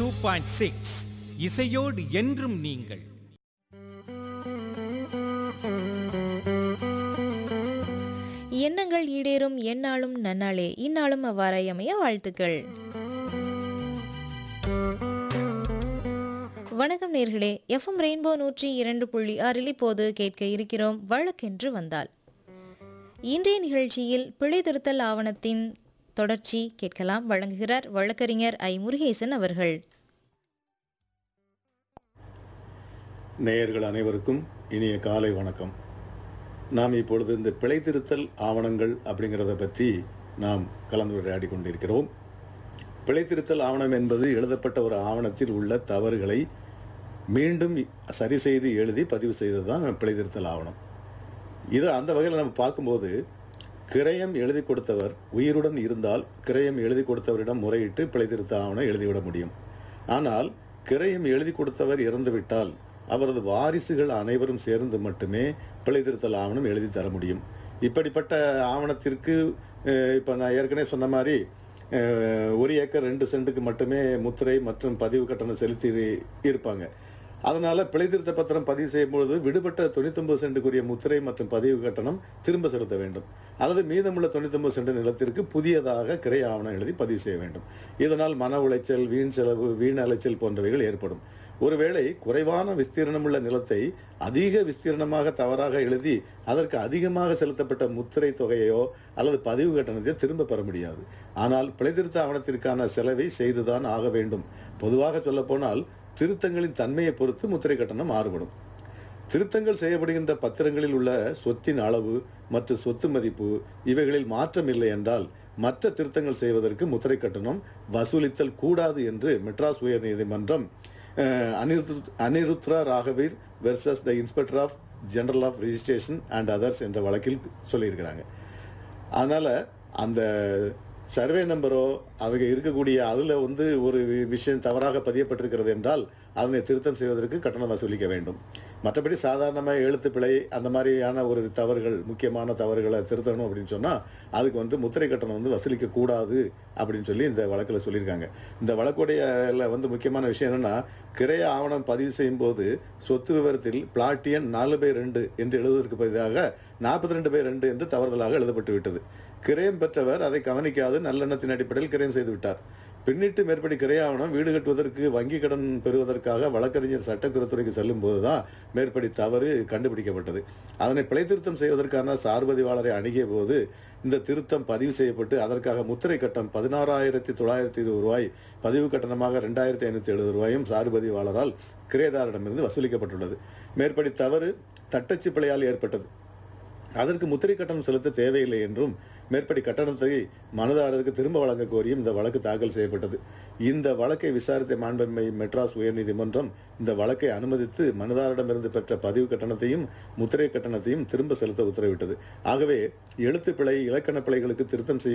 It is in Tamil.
டூ பாயிண்ட் சிக்ஸ் இசையோடு என்றும் நீங்கள் எண்ணங்கள் ஈடேறும் எந்நாளும் நன்னாளே இந்நாளும் அவ்வாறாய் அமைய வாழ்த்துக்கள் வணக்கம் நேர்களே எஃப்எம் ரெயின்போ நூற்றி இரண்டு புள்ளி ஆறில் இப்போது கேட்க இருக்கிறோம் வழக்கென்று வந்தால் இன்றைய நிகழ்ச்சியில் பிழை திருத்தல் ஆவணத்தின் தொடர்ச்சி கேட்கலாம் வழங்குகிறார் வழக்கறிஞர் ஐ முருகேசன் அவர்கள் நேயர்கள் அனைவருக்கும் இனிய காலை வணக்கம் நாம் இப்பொழுது இந்த பிழை திருத்தல் ஆவணங்கள் அப்படிங்கிறத பற்றி நாம் கலந்துரையாடி கொண்டிருக்கிறோம் பிழை திருத்தல் ஆவணம் என்பது எழுதப்பட்ட ஒரு ஆவணத்தில் உள்ள தவறுகளை மீண்டும் சரி செய்து எழுதி பதிவு செய்தது தான் பிழை திருத்தல் ஆவணம் இது அந்த வகையில் நம்ம பார்க்கும்போது கிரயம் எழுதி கொடுத்தவர் உயிருடன் இருந்தால் கிரயம் எழுதி கொடுத்தவரிடம் முறையிட்டு பிழை திருத்த ஆவணம் எழுதிவிட முடியும் ஆனால் கிரயம் எழுதி கொடுத்தவர் இறந்துவிட்டால் அவரது வாரிசுகள் அனைவரும் சேர்ந்து மட்டுமே பிழை திருத்தல் ஆவணம் எழுதி தர முடியும் இப்படிப்பட்ட ஆவணத்திற்கு இப்போ நான் ஏற்கனவே சொன்ன மாதிரி அஹ், ஒரு ஏக்கர் ரெண்டு சென்ட்டுக்கு மட்டுமே முத்திரை மற்றும் பதிவு கட்டணம் செலுத்தி இருப்பாங்க அதனால பிழை திருத்த பத்திரம் பதிவு செய்யும் பொழுது விடுபட்ட தொண்ணூத்தொன்பது சென்ட்டுக்குரிய முத்திரை மற்றும் பதிவு கட்டணம் திரும்ப செலுத்த வேண்டும் அல்லது மீதமுள்ள தொண்ணூத்தொன்பது சென்ட் நிலத்திற்கு புதியதாக கிரை ஆவணம் எழுதி பதிவு செய்ய வேண்டும் இதனால் மன உளைச்சல் வீண் செலவு வீண் அலைச்சல் போன்றவைகள் ஏற்படும் ஒருவேளை குறைவான விஸ்தீர்ணமுள்ள நிலத்தை அதிக விஸ்தீர்ணமாக தவறாக எழுதி அதற்கு அதிகமாக செலுத்தப்பட்ட முத்திரை தொகையோ அல்லது பதிவு கட்டணத்தை திரும்ப பெற முடியாது ஆனால் பிழைத்திருத்த ஆவணத்திற்கான செலவை செய்துதான் ஆக வேண்டும் பொதுவாக சொல்லப்போனால் திருத்தங்களின் தன்மையை பொறுத்து முத்திரை கட்டணம் மாறுபடும் திருத்தங்கள் செய்யப்படுகின்ற பத்திரங்களில் உள்ள சொத்தின் அளவு மற்றும் சொத்து மதிப்பு இவைகளில் மாற்றம் இல்லை என்றால் மற்ற திருத்தங்கள் செய்வதற்கு முத்திரை கட்டணம் வசூலித்தல் கூடாது என்று மெட்ராஸ் உயர்நீதிமன்றம் அஹ், அனிருத் அனிருத்ரா ராகவீர் versus the inspector of general of registration and others என்ற வழக்கில் சொல்லியிருக்கிறாங்க அதனால் அந்த சர்வே நம்பரோ அதுக்கு இருக்கக்கூடிய அதில் வந்து ஒரு வி- விஷயம் தவறாக பதியப்பட்டிருக்கிறது என்றால் அதனை திருத்தம் செய்வதற்கு கட்டணம் வசூலிக்க வேண்டும் மற்றபடி சாதாரணமாக எழுத்து பிழை அந்த மாதிரியான ஒரு தவறுகள் முக்கியமான தவறுகளை திருத்தணும் அப்படின்னு சொன்னால் அதுக்கு வந்து முத்திரை கட்டணம் வந்து வசூலிக்க கூடாது அப்படின்னு சொல்லி இந்த வழக்கில் சொல்லியிருக்காங்க இந்த வழக்குடைய ல வந்து முக்கியமான விஷயம் என்னன்னா கிரைய ஆவணம் பதிவு செய்யும் போது சொத்து விவரத்தில் பிளாட்டியன் நாலு பை ரெண்டு என்று எழுதுவதற்கு பதிலாக நாற்பத்தி ரெண்டு பை ரெண்டு என்று தவறுதலாக எழுதப்பட்டு விட்டது கிரயம் பெற்றவர் அதை கவனிக்காது நல்லெண்ணத்தின் அடிப்படையில் கிரயம் செய்து விட்டார் பின்னிட்டு மேற்படி கிரையாவணம் வீடு கட்டுவதற்கு வங்கி கடன் பெறுவதற்காக வழக்கறிஞர் சட்டக்குறத்துறைக்கு செல்லும் போதுதான் மேற்படி தவறு கண்டுபிடிக்கப்பட்டது அதனை பிழை திருத்தம் செய்வதற்கான சார்பதிவாளரை அணுகிய போது இந்த திருத்தம் பதிவு செய்யப்பட்டு அதற்காக முத்திரை கட்டம் பதினாறாயிரத்தி தொள்ளாயிரத்தி இருபது ரூபாய் பதிவு கட்டணமாக ரெண்டாயிரத்தி ஐநூற்றி எழுபது ரூபாயும் சார்பதிவாளரால் கிரேதாரிடமிருந்து வசூலிக்கப்பட்டுள்ளது மேற்படி தவறு தட்டச்சு பிழையால் ஏற்பட்டது அதற்கு முத்திரை கட்டணம் செலுத்த தேவையில்லை என்றும் மேற்படி கட்டணத்தை மனுதாரருக்கு திரும்ப வழங்க கோரியும் இந்த வழக்கு தாக்கல் செய்யப்பட்டது இந்த வழக்கை விசாரித்த மாண்புமை மெட்ராஸ் உயர்நீதிமன்றம் இந்த வழக்கை அனுமதித்து மனுதாரிடமிருந்து பெற்ற பதிவு கட்டணத்தையும் முத்திரை கட்டணத்தையும் திரும்ப செலுத்த உத்தரவிட்டது ஆகவே எழுத்து பிழை இலக்கண பிழைகளுக்கு திருத்தம் செய்ய